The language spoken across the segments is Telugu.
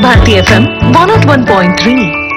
Bharati FM one nought one point three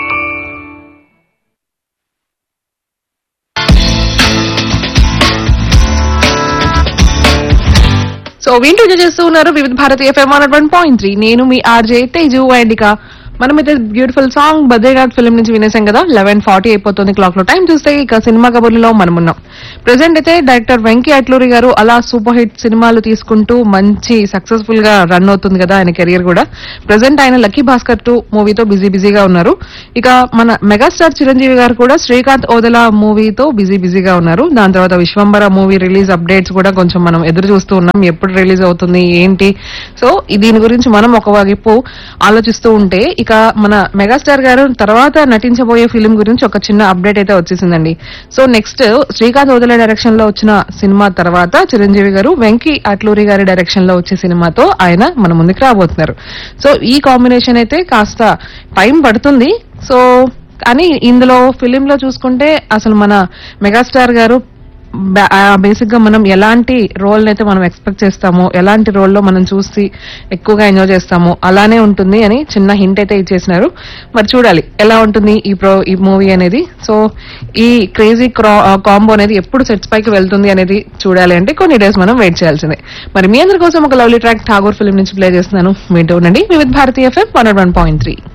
so వింటూ ఎంజాయ్ చేస్తూ ఉన్నారు Vividh Bharati FM one one point three నేను మీ ఆర్జే తేజు అండ్ ఇక మనమైతే బ్యూటిఫుల్ సాంగ్ బద్రీనాథ్ ఫిల్మ్ నుంచి వినేసాం కదా లెవెన్ ఫార్టీ అయిపోతుంది క్లాక్ లో టైం చూస్తే ఇక సినిమా కబుర్లో మనం ఉన్నాం ప్రెసెంట్ అయితే డైరెక్టర్ వెంకీ అట్లూరి గారు అలా సూపర్ హిట్ సినిమాలు తీసుకుంటూ మంచి సక్సెస్ఫుల్ గా రన్ అవుతుంది కదా ఆయన కెరియర్ కూడా ప్రెసెంట్ ఆయన లక్కీ భాస్కర్ టూ మూవీతో బిజీ బిజీగా ఉన్నారు ఇక మన మెగాస్టార్ చిరంజీవి గారు కూడా శ్రీకాంత్ ఓదెలా మూవీతో బిజీ బిజీగా ఉన్నారు దాని తర్వాత విశ్వంబర మూవీ రిలీజ్ అప్డేట్స్ కూడా కొంచెం మనం ఎదురు చూస్తూ ఉన్నాం ఎప్పుడు రిలీజ్ అవుతుంది ఏంటి సో ఈ- దీని గురించి మనం ఒక వైపు ఆలోచిస్తూ ఉంటే ఇక మన మెగాస్టార్ గారు తర్వాత నటించబోయే ఫిలిం గురించి ఒక చిన్న అప్డేట్ అయితే వచ్చేసిందండి so next Srikanth Odela direction లో వచ్చిన సినిమా తర్వాత చిరంజీవి గారు వెంకీ అట్లూరి గారి డైరెక్షన్ లో వచ్చే సినిమాతో ఆయన మన ముందుకు రాబోతున్నారు సో ఈ కాంబినేషన్ అయితే కాస్త టైం పడుతుంది సో కానీ ఇందులో ఫిలిం లో చూసుకుంటే అసలు మన మెగాస్టార్ గారు బేసిక్ గా మనం ఎలాంటి రోల్ అయితే మనం ఎక్స్పెక్ట్ చేస్తామో ఎలాంటి రోల్ లో మనం చూసి ఎక్కువగా ఎంజాయ్ చేస్తామో అలానే ఉంటుంది అని చిన్న హింట్ అయితే ఇచ్చేసినారు మరి చూడాలి ఎలా ఉంటుంది ఈ ప్రో ఈ మూవీ అనేది సో ఈ క్రేజీ కాంబో అనేది ఎప్పుడు సెట్స్ పైకి వెళ్తుంది అనేది చూడాలి అంటే కొన్ని డేస్ మనం వెయిట్ చేయాల్సిందే మరి మీ అందరి కోసం ఒక లవ్లీ ట్రాక్ ఠాగూర్ ఫిల్మ్ నుంచి ప్లే చేస్తున్నాను వింటూ ఉండండి Vividh Bharatiya FM one one point three